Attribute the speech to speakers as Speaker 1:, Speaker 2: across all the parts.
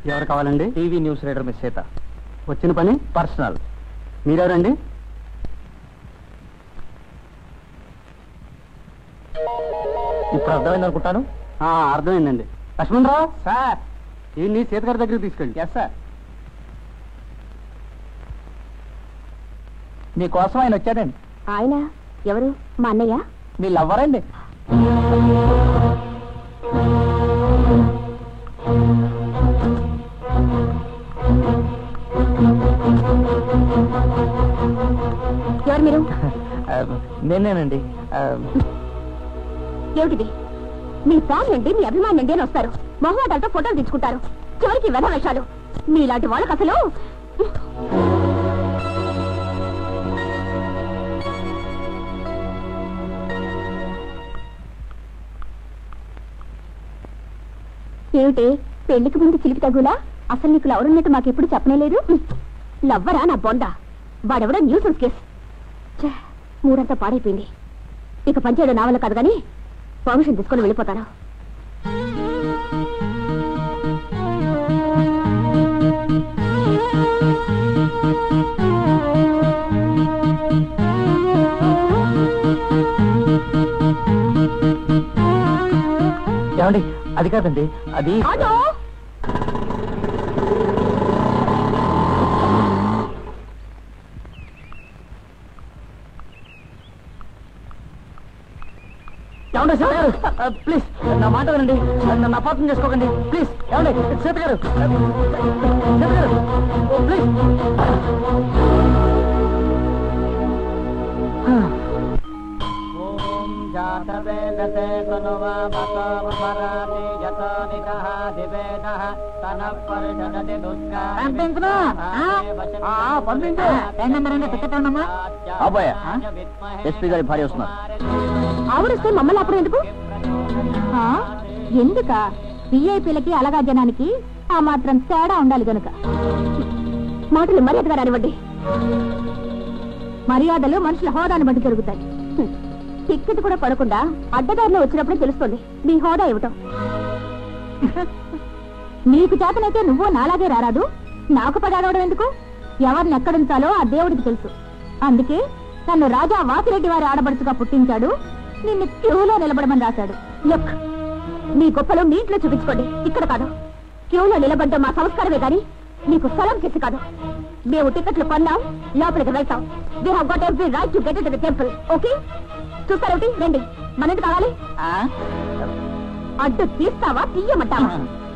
Speaker 1: ఎవరు కావాలండి
Speaker 2: TV news reader miss Sita
Speaker 1: వచ్చిన పని
Speaker 2: పర్సనల్
Speaker 1: మీరెవరండి
Speaker 2: ఇప్పుడు అర్థమైంది అనుకుంటాను
Speaker 1: ఆ, అర్థమైందండి లక్ష్మణరావు
Speaker 2: సార్
Speaker 1: ఈయన్ని సీతగారి దగ్గరికి తీసుకెళ్ళి
Speaker 2: ఎస్ సార్ మీకోసం ఆయన వచ్చారండి
Speaker 3: ఆయన ఎవరు మా అన్నయ్య
Speaker 2: మీ లవ్వరండి
Speaker 3: ఎవరు మీరు
Speaker 2: ఆ, నేనేనండి ఆ,
Speaker 3: ఏమిటిది మీ ఫ్యాన్ నుండి మీ అభిమాని నుండి అని వస్తారు మొహమాటాలతో ఫోటోలు తెచ్చుకుంటారు చివరికి వెధ వేషాలు మీలాంటి వాళ్ళకి అసలు ఏమిటి పెళ్లికి ముందు చిలిపి తగులా అసలు నీకు లవరున్నట్టు మాకెప్పుడు చెప్పనేలేదు లవ్వరా నా బొండ వాడెవడో న్యూస్ కేస్ ఛే, మూడంతా పాడైపోయింది ఇక పనిచేయడం నా వల్ల కాదు కానీ పర్మిషన్ తీసుకొని వెళ్ళిపోతాను
Speaker 2: ఏమండి అది కాదండి అది
Speaker 3: ఆటో
Speaker 2: ఏమండి సీత గారు ఆ, ప్లీజ్ నా మాట వినండి నన్ను అపార్థం చేసుకోకండి ప్లీజ్ ఏమండి సీత గారు సీత గారు ఓ, ప్లీజ్ ఓం జాతవేదతే తనువామతోపరాతి యతోనికః దివేదః తనః పరిషదతి
Speaker 3: పంపించను. ఆ? ఆ, పంపించు. రండి, రండి, టికెట్ ఇవ్వండమ్మా.
Speaker 2: అబ్బాయ ఎస్పీ గారి భార్య వస్తున్నారు
Speaker 3: ఆవిడొస్తే మమ్మల్ని అప్పుడు ఎందుకు ఆ? ఎందుక విఐపీలకి అలగా జనానికి ఆ మాత్రం తేడా ఉండాలి గనుక మాటలు మర్యాదగా రానివ్వండి మర్యాదలు మనుషుల హోదాను బట్టి జరుగుతాయి హ్మ్. టిక్కెట్ కూడా పడకుండా అడ్డదారిలో వచ్చినప్పుడే తెలుస్తుంది మీ హోదా ఏమిటో నీకు చేతనైతే నువ్వు నాలాగే రారాదు నాకు పడాడవడం ఎందుకు ఎవరిని ఎక్కడుంచాలో ఆ దేవుడికి తెలుసు అందుకే నన్ను రాజా వాసిరెడ్డి వారి ఆడబడుచుగా పుట్టించాడు నిన్ను క్యూలో నిలబడమని రాశాడు లుక్ మీ గొప్పలు మీ ఇంట్లో చూపించుకోండి ఇక్కడ కాదు క్యూలో నిలబడ్డం మా సంస్కారమే గాని నీకు స్థలం చేసి కాదు మేము టికెట్లు కొన్నాం లోపలికి వెళ్తాం we have got every right to get to the temple okay చూస్తారేమిటి రండి మన ఇంటి కావాలి అడ్డు తీస్తావా తీయమంటావా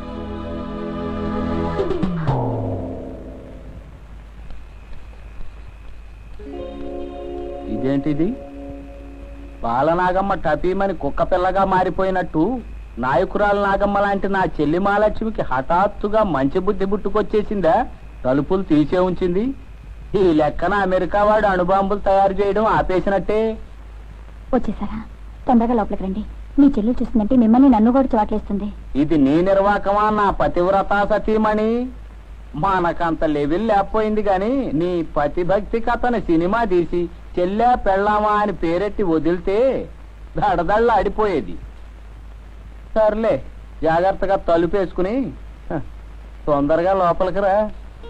Speaker 2: ఇదేంటిది బాలనాగమ్మ టపీమని కుక్క పిల్లగా మారిపోయినట్టు నాయకురాలు నాగమ్మ లాంటి నా చెల్లి మహాలక్ష్మికి హఠాత్తుగా మంచి బుద్ధి పుట్టుకొచ్చేసిందా తలుపులు తీసే ఉంచింది ఈ లెక్కన అమెరికా వాడు అణుబాంబులు తయారు చేయడం ఆపేసినట్టే
Speaker 3: వచ్చేసారా తొందరగా లోపలికి రండి మీ చెల్లి చూస్తుందంటే మిమ్మల్ని నన్ను కూడా చోట్లేస్తుంది
Speaker 2: ఇది నీ నిర్వాకమా నా పతివ్రత సతీమణి మనకంత లెవెల్ లేకపోయింది గాని నీ పతిభక్తి కథని సినిమా తీసి చెల్లె పెళ్ళామా అని పేరెట్టి వదిలితే దడదళ్ళ ఆడిపోయేది సర్లే జాగ్రత్తగా తలుపేసుకుని హ, తొందరగా లోపలికి రా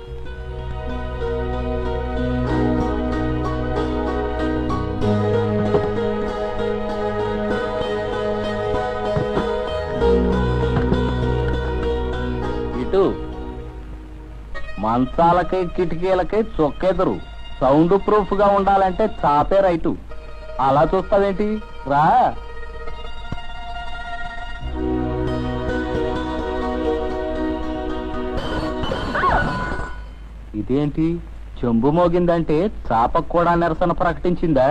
Speaker 2: ఇటు మంచాలకి కిటికీలకి చొక్కెదురు సౌండ్ ప్రూఫ్ గా ఉండాలంటే చాపే రైటు అలా చూస్తావేంటి రా ఇదేంటి చెంబు మోగిందంటే చాపకు కూడా నిరసన ప్రకటించిందా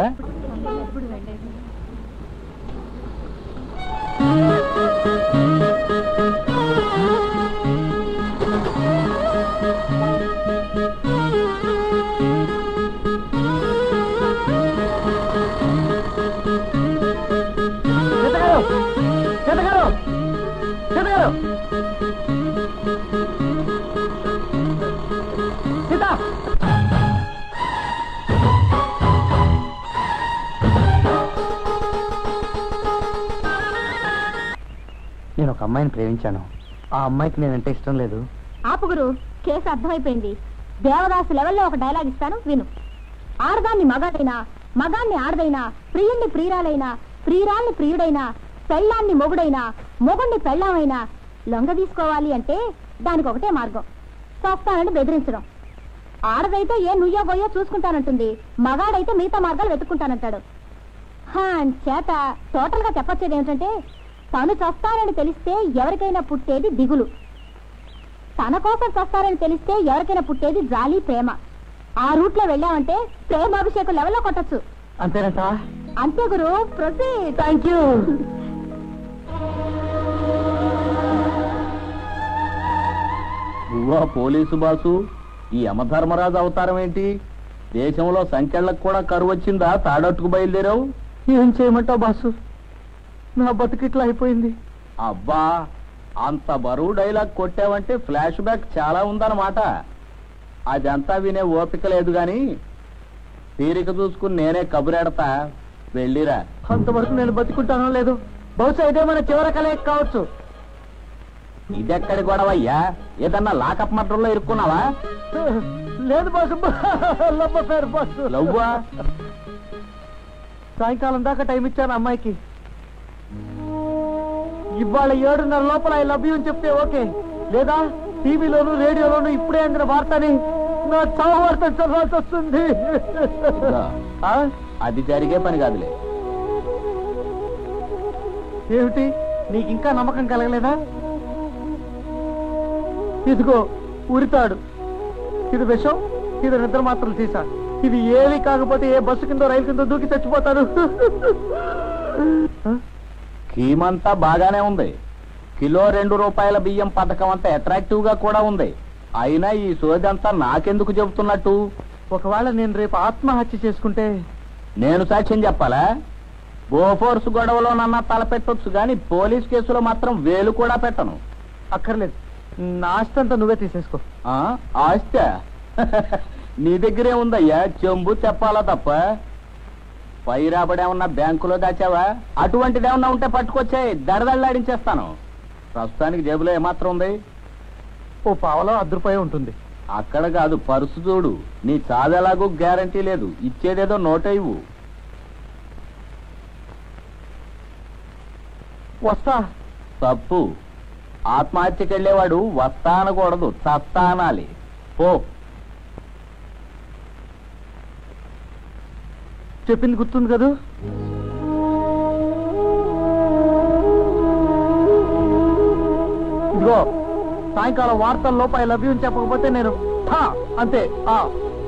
Speaker 2: సీతగారు సీతగారు సీతగారు సీత నేను ఒక అమ్మాయిని ప్రేమించాను ఆ అమ్మాయికి నేనంటే ఇష్టం లేదు
Speaker 3: ఆపుగురు కేసు అర్థమైపోయింది దేవదాసు లెవెల్లో ఒక డైలాగ్ ఇస్తాను విను ఆడదాన్ని మగాడైనా మగాన్ని ఆడదైనా ప్రియుణ్ణి ప్రియురాలైనా ప్రియురాల్ని ప్రియుడైనా పెళ్ళాన్ని మొగుడైనా మొగుణ్ణి పెళ్ళామైనా లొంగ తీసుకోవాలి అంటే దానికి ఒకటే మార్గం చూస్తానని బెదిరించడం ఆడదైతే ఏ నుయ్యో గొయ్యో చూసుకుంటానంటుంది మగాడైతే మిగతా మార్గాలు వెతుక్కుంటానంటాడు హా, చేత టోటల్ గా చెప్పొచ్చేది ఏమిటంటే తను చస్తానని తెలిస్తే ఎవరికైనా పుట్టేది దిగులు తన కోసం చస్తారని తెలిస్తే ఎవరికైనా పుట్టేది జాలి ప్రేమ ఆ రూట్ లో వెళ్ళామంటే ప్రేమాభిషేకం లెవెల్లో కొట్టచ్చు
Speaker 1: అంతేనంట
Speaker 3: అంతే గురు ప్రొసీడ్
Speaker 1: థ్యాంక్ యూ
Speaker 2: నువ్వా పోలీసు బాసు ఈ యమధర్మరాజు అవతారం ఏంటి దేశంలో సంఖ్యలకు కూడా కరువు వచ్చిందా తాడట్టుకు బయలుదేరావు
Speaker 1: ఏం చేయమంటావు బాసు నా బతుకిట్లా అయిపోయింది
Speaker 2: అబ్బా అంత బరువు డైలాగ్ కొట్టావంటే ఫ్లాష్ బ్యాక్ చాలా ఉందన్నమాట అదంతా వినే ఓపిక లేదు గాని తీరిక చూసుకుని నేనే కబురెడతా వెళ్ళిరా
Speaker 1: అంతవరకు నేను బతుకుంటానో లేదు బహుశా ఇదే మన చివరి కలయిక కావచ్చు
Speaker 2: ఇదెక్కడి గొడవయ్యా ఏదన్నా లాకప్ మటంలో ఇరుక్కున్నావా
Speaker 1: లేదు బాసు లబ్బ పేరు బాసు
Speaker 2: లవ్వా
Speaker 1: సాయంకాలం దాకా టైం ఇచ్చాను అమ్మాయికి ఇవాళ ఏడున్నర లోపల ఐ లవ్ యూ అని చెప్తే ఓకే లేదా టీవీలోను రేడియోలోను ఇప్పుడే అందిన వార్తని నా చావు వార్త చదవాల్సి వస్తుంది
Speaker 2: ఇదిగో,
Speaker 1: ఆ?
Speaker 2: అది జరిగే పని కాదులే
Speaker 1: ఏమిటి నీకు ఇంకా నమ్మకం కలగలేదా ఇదిగో ఉరితాడు ఇది విషం ఇది నిద్ర మాత్రం తీసా ఇది ఏవి కాకపోతే ఏ బస్సు కింద రైలు కింద దూకి చచ్చిపోతాడు ఆ?
Speaker 2: కీమంతా బాగానే ఉంది కిలో రెండు రూపాయల బియ్యం పథకం అంతా అట్రాక్టివ్ గా కూడా ఉంది అయినా ఈ సోదంతా నాకెందుకు చెబుతున్నట్టు
Speaker 1: ఒకవేళ నేను రేపు ఆత్మహత్య చేసుకుంటే
Speaker 2: నేను సాక్ష్యం చెప్పాలా బోఫోర్స్ గొడవలోనన్నా తలపెట్టొచ్చు గాని పోలీస్ కేసులో మాత్రం వేలు కూడా పెట్టను
Speaker 1: అక్కర్లేదు నా ఆస్తంతా నువ్వే తీసేసుకో
Speaker 2: ఆ ఆస్త నీ దగ్గరే ఉందయ్యా చెంబు చెప్పాలా తప్ప పై రాబడేమన్నా బ్యాంకులో దాచావా అటువంటిదేమన్నా ఉంటే పట్టుకొచ్చాయి దడదళ్ళాడించేస్తాను ప్రస్తుతానికి జేబులో ఏమాత్రం ఉంది
Speaker 1: ఓ పావలో అర్ధ రూపాయి ఉంటుంది
Speaker 2: అక్కడ కాదు పరుసు చూడు నీ చాదెలాగూ గ్యారంటీ లేదు ఇచ్చేదేదో నోటే ఇవ్వు
Speaker 1: వస్తా
Speaker 2: తప్పు ఆత్మహత్యకి వెళ్ళేవాడు వస్తా అనకూడదు చస్తా అనాలి పో
Speaker 1: చెప్పింది గుర్తుంది కదూ ఇదిగో సాయంకాలం వార్తల లోప ఐ లవ్ యూ అని చెప్పకపోతే నేను ఠా అంతే ఆ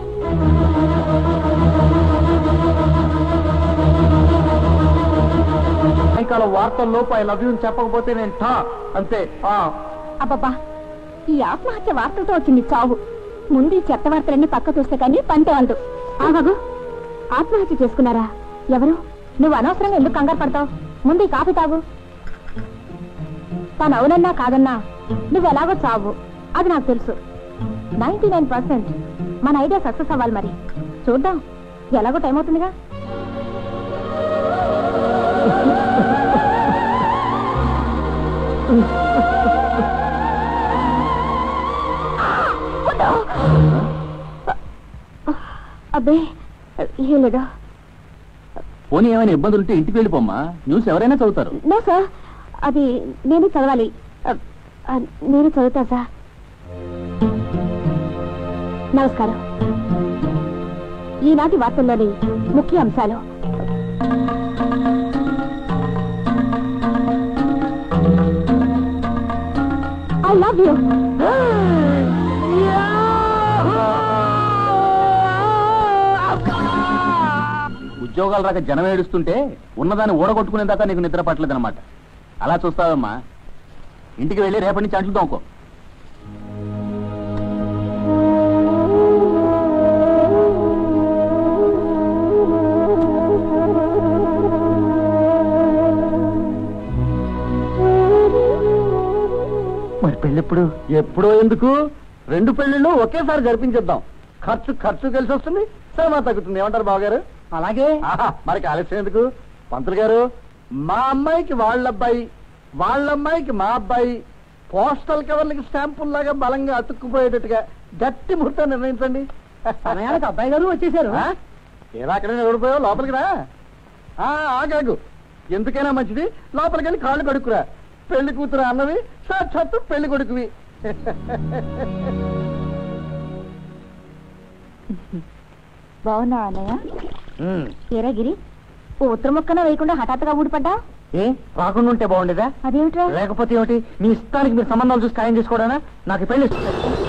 Speaker 1: సాయంకాలం వార్తల లోప ఐ లవ్ యూ అని చెప్పకపోతే నేను ఠా అంతే ఆ
Speaker 3: అబ్బబ్బా ఈ ఆత్మహత్య వార్తలతో వచ్చింది చావు ముందు ఈ చెత్త వార్తలన్నీ పక్క చూస్తే కానీ పంటే అందు ఆగగు ఆత్మహత్య చేసుకున్నారా ఎవరు నువ్వు అనవసరంగా ఎందుకు కంగారు పడతావు ముందు ఈ కాఫీ తాగు తాను అవునన్నా కాదన్నా నువ్వు ఎలాగో చావు అది నాకు తెలుసు నైన్టీ నైన్ పర్సెంట్ మన ఐడియా సక్సెస్ అవ్వాలి మరి చూద్దాం ఎలాగో టైం అవుతుందిగా అబ్బే ఏం లేదు
Speaker 2: పోనీ ఏమైనా ఇబ్బందులు ఉంటే ఇంటికి వెళ్ళిపోమ్మా న్యూస్ ఎవరైనా చదువుతారు
Speaker 3: నో సార్ అది నేను చదవాలి అ, అ, నేను చదువుతా సార్ నమస్కారం ఈనాటి వార్తల్లోని ముఖ్య అంశాలు ఐ లవ్ యూ
Speaker 2: ఉద్యోగాలు రాక జనం ఏడుస్తుంటే ఉన్నదాన్ని ఊడగొట్టుకునే దాకా నీకు నిద్ర పట్టలేదన్నమాట అలా చూస్తావమ్మా ఇంటికి వెళ్ళి రేపటి నుంచి అంట్లు తోముకో
Speaker 1: మరి పెళ్ళెప్పుడు ఎప్పుడో ఎందుకు రెండు పెళ్లిళ్ళు ఒకేసారి జరిపించేద్దాం ఖర్చు ఖర్చు కలిసి వస్తుంది శ్రమ తగ్గుతుంది ఏమంటారు బావగారు అలాగే మరి ఆలస్యం ఎందుకు పంతులు గారు మా అమ్మాయికి వాళ్ళ అబ్బాయి వాళ్ళ అమ్మాయికి మా అబ్బాయి పోస్టల్ కవర్లకి స్టాంపుల్ లాగా బలంగా అతుక్కుపోయేటట్టుగా గట్టి ముహూర్తం నిర్ణయించండి
Speaker 2: సమయానికి అబ్బాయి గారు వచ్చేసారు
Speaker 1: ఆ? ఏరా అక్కడ నిలబడిపోయావు లోపలికి రా ఆ, ఆగాగు ఎందుకైనా మంచిది లోపలికి వెళ్ళి కాళ్ళు కడుక్కురా పెళ్లి కూతురు అన్నవి సాక్షాత్తు పెళ్లి కొడుకువి
Speaker 3: బాగున్నావా అన్నయ్య ఏరా గిరి ఓ ఉత్తర మొక్కన వేయకుండా హఠాత్తుగా ఊడిపడ్డా
Speaker 2: ఏ రాకుండా ఉంటే బాగుండేదా
Speaker 3: అదేమిట్రా
Speaker 2: లేకపోతే ఏమిటి మీ ఇష్టానికి మీరు సంబంధాలు చూసి ఖాయం చేసుకోవడానా నాకు ఈ పెళ్లి ఇష్టం.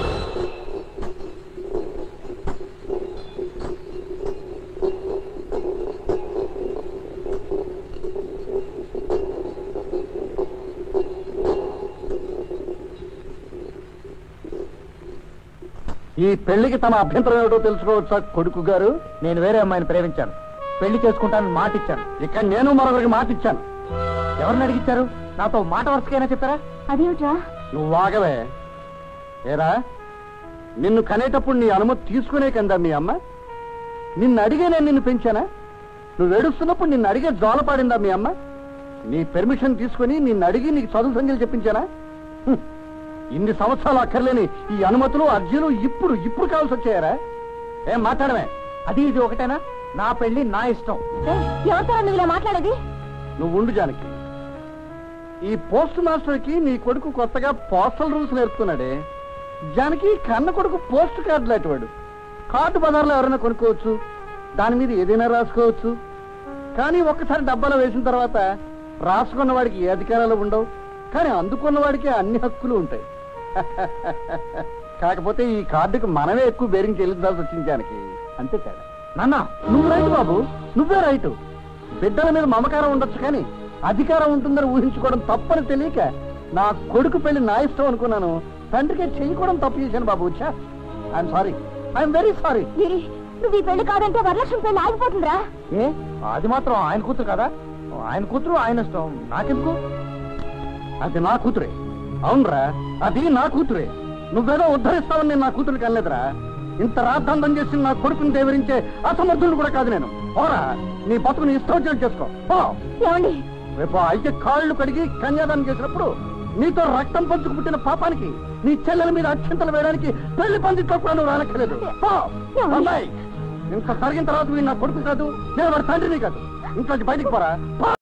Speaker 1: ఈ పెళ్లికి తమ అభ్యంతరం ఏమిటో తెలుసుకోవచ్చా కొడుకు గారు
Speaker 2: నేను వేరే అమ్మాయిని ప్రేమించాను పెళ్లి చేసుకుంటానని మాట ఇచ్చాను
Speaker 1: ఇక నేను మరొకరికి మాట ఇచ్చాను
Speaker 2: ఎవరిని అడిగిచ్చారు నాతో మాట వరుసకైనా చెప్పారా
Speaker 3: అదేమిట్రా
Speaker 1: నువ్వు ఆగవే ఏరా నిన్ను కనేటప్పుడు నీ అనుమతి తీసుకునే కందా మీ అమ్మ నిన్ను అడిగే నేను నిన్ను పెంచానా నువ్వు ఏడుస్తున్నప్పుడు నిన్ను అడిగే జోలపాడిందా మీ అమ్మ నీ పెర్మిషన్ తీసుకుని నిన్ను అడిగి నీకు చదువు సంఖ్యలు చెప్పించానా హ్మ్. ఇన్ని సంవత్సరాలు అక్కర్లేని ఈ అనుమతులు అర్జీలు ఇప్పుడు ఇప్పుడు కావాల్సి వచ్చాయారా ఏం మాట్లాడమే
Speaker 2: అది ఇది ఒకటేనా నా పెళ్లి నా ఇష్టం
Speaker 3: ఏయ్, ఎవరితో నువ్వు ఇలా మాట్లాడేది
Speaker 1: నువ్వు ఉండు జానకి ఈ పోస్ట్ మాస్టర్ కి నీ కొడుకు కొత్తగా పోస్టల్ రూల్స్ నేర్పుతున్నాడే జానకి కన్న కొడుకు పోస్ట్ కార్డు లాంటివాడు కార్డు బజార్లో ఎవరైనా కొనుక్కోవచ్చు దాని మీద ఏదైనా రాసుకోవచ్చు కానీ ఒక్కసారి డబ్బాలో వేసిన తర్వాత రాసుకున్న వాడికి ఏ అధికారాలు ఉండవు కానీ అందుకున్న వాడికి అన్ని హక్కులు ఉంటాయి కాకపోతే ఈ కార్డుకి మనమే ఎక్కువ బేరింగ్ చెల్లించాల్సి వచ్చింది జానకి అంతే తేడా నాన్న నువ్వు రైతు బాబు నువ్వే రైతు బిడ్డల మీద మమకారం ఉండొచ్చు కానీ అధికారం ఉంటుందని ఊహించుకోవడం తప్పని తెలియక నా కొడుకు పెళ్లి నా ఇష్టం అనుకున్నాను తండ్రికి చేయకూడడం తప్పు చేశాను బాబు వచ్చా I'm sorry I'm very sorry
Speaker 3: Giri నువ్వు ఈ పెళ్లి కాదంటే వరలక్ష్మి పెళ్లి ఆగిపోతుందిరా
Speaker 2: ఏ అది మాత్రం ఆయన కూతురు కదా ఆయన కూతురు ఆయన ఇష్టం నాకెందుకు
Speaker 1: అది నా కూతురే అవునరా అది నా కూతురే నువ్వేదో ఉద్ధరిస్తావని నేను నా కూతురికి అనలేదురా ఇంత రాద్ధాంతం చేసి నా కొడుకుని దేవరించే అసమర్థుడు కూడా కాదు నేను పోరా నీ బతుకుని ఇష్టం వచ్చినట్టు చేసుకో పో
Speaker 3: ఏమండి
Speaker 1: రేపు అయితే కాళ్ళు కడిగి కన్యాదానం చేసినప్పుడు నీతో రక్తం పంచుకు పుట్టిన పాపానికి నీ చెల్లెల మీద అక్షంతలు వేయడానికి పెళ్లి పందిట్లో కూడా నువ్వు రానక్కర్లేదు పో. అమ్మాయి ఇంత జరిగిన తర్వాత వీడు నా కొడుకు కాదు నేను వాడి తండ్రిని కాదు ఇంట్లోంచి బయటికి పోరా పో.